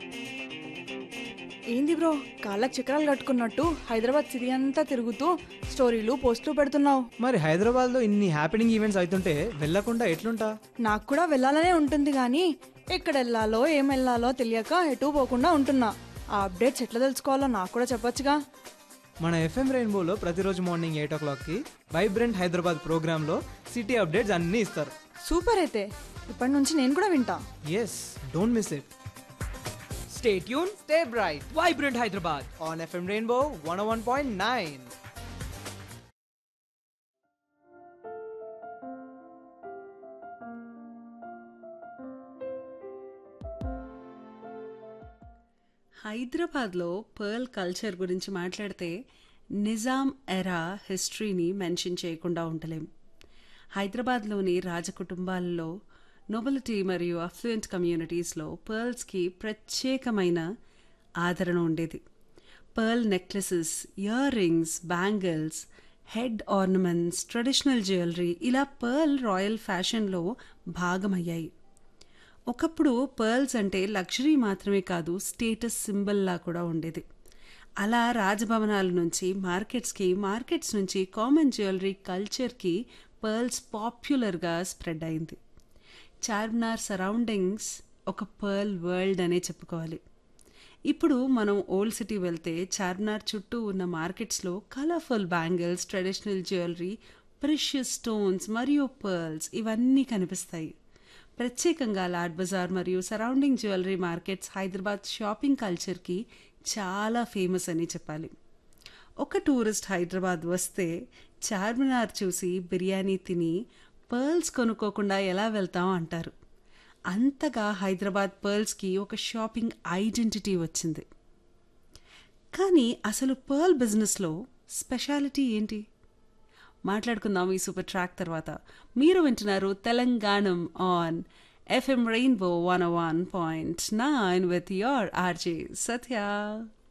ఏంది బ్రో కాళ్ళకి చక్రాలు కట్టుకున్నట్టు హైదరాబాద్ సిటీ అంతా తిరుగుతూ స్టోరీలు పోస్టులు పెడుతున్నావు మరి హైదరాబాద్లో ఇన్ని హ్యాపెనింగ్ ఈవెంట్స్ అవుతుంటే వెళ్ళకుండా ఎట్లుంటా నాకు కూడా వెళ్ళాలనే ఉంటుంది కానీ ఎక్కడ వెళ్ళాలో ఏం వెళ్ళాలో తెలియక ఎటు పోకుండా ఉంటున్నా ఆ అప్డేట్స్ ఎట్లా తెలుసుకోవాలో నాకు కూడా చెప్పొచ్చుగా మన ఎఫ్ఎం రెయిన్బోలో ప్రతిరోజు మార్నింగ్ ఎయిట్ ఓ క్లాక్కి వైబ్రెంట్ హైదరాబాద్ ప్రోగ్రాంలో సిటీ అప్డేట్స్ అన్నీ ఇస్తారు సూపర్ అయితే ఇప్పటి నుంచి నేను కూడా వింటా yes don't miss it Stay tuned, stay bright Vibrant Hyderabad. On FM Rainbow one one point nine హైదరాబాద్లో పర్ల్ కల్చర్ గురించి మాట్లాడితే నిజాం ఎరా హిస్టరీని మెన్షన్ చేయకుండా ఉండలేం హైదరాబాద్లోని రాజకుటుంబాల్లో నొబిలిటీ మరియు అఫ్లుయెంట్ కమ్యూనిటీస్లో పర్ల్స్కి ప్రత్యేకమైన ఆదరణ ఉండేది pearl necklaces ear rings bangles head ornaments traditional jewellery ఇలా పర్ల్ రాయల్ ఫ్యాషన్లో భాగమయ్యాయి ఒకప్పుడు పర్ల్స్ అంటే లగ్జరీ మాత్రమే కాదు స్టేటస్ సింబల్లా కూడా ఉండేది అలా రాజభవనాల నుంచి మార్కెట్స్కి మార్కెట్స్ నుంచి కామన్ జ్యువెలరీ కల్చర్కి పర్ల్స్ పాపులర్గా స్ప్రెడ్ అయింది చార్మినార్ సరౌండింగ్స్ ఒక పర్ల్ వరల్డ్ అనే చెప్పుకోవాలి ఇప్పుడు మనం ఓల్డ్ సిటీ వెళ్తే చార్మినార్ చుట్టూ ఉన్న మార్కెట్స్లో colourful bangles traditional jewellery precious stones మరియు పర్ల్స్ ఇవన్నీ కనిపిస్తాయి ప్రత్యేకంగా లాడ్ బజార్ మరియు surrounding jewellery markets Hyderabad shopping కల్చర్కి చాలా ఫేమస్ అని చెప్పాలి ఒక టూరిస్ట్ హైదరాబాద్ వస్తే చార్మినార్ చూసి బిర్యానీ తిని పర్ల్స్ కొనుక్కోకుండా ఎలా వెళ్తాం అంటారు అంతగా హైదరాబాద్ పర్ల్స్కి ఒక షాపింగ్ ఐడెంటిటీ వచ్చింది కానీ అసలు పర్ల్ బిజినెస్లో స్పెషాలిటీ ఏంటి మాట్లాడుకుందాం ఈ సూపర్ ట్రాక్ తర్వాత మీరు వింటున్నారు Telanganam on FM Rainbow one one point nine with your RJ Satya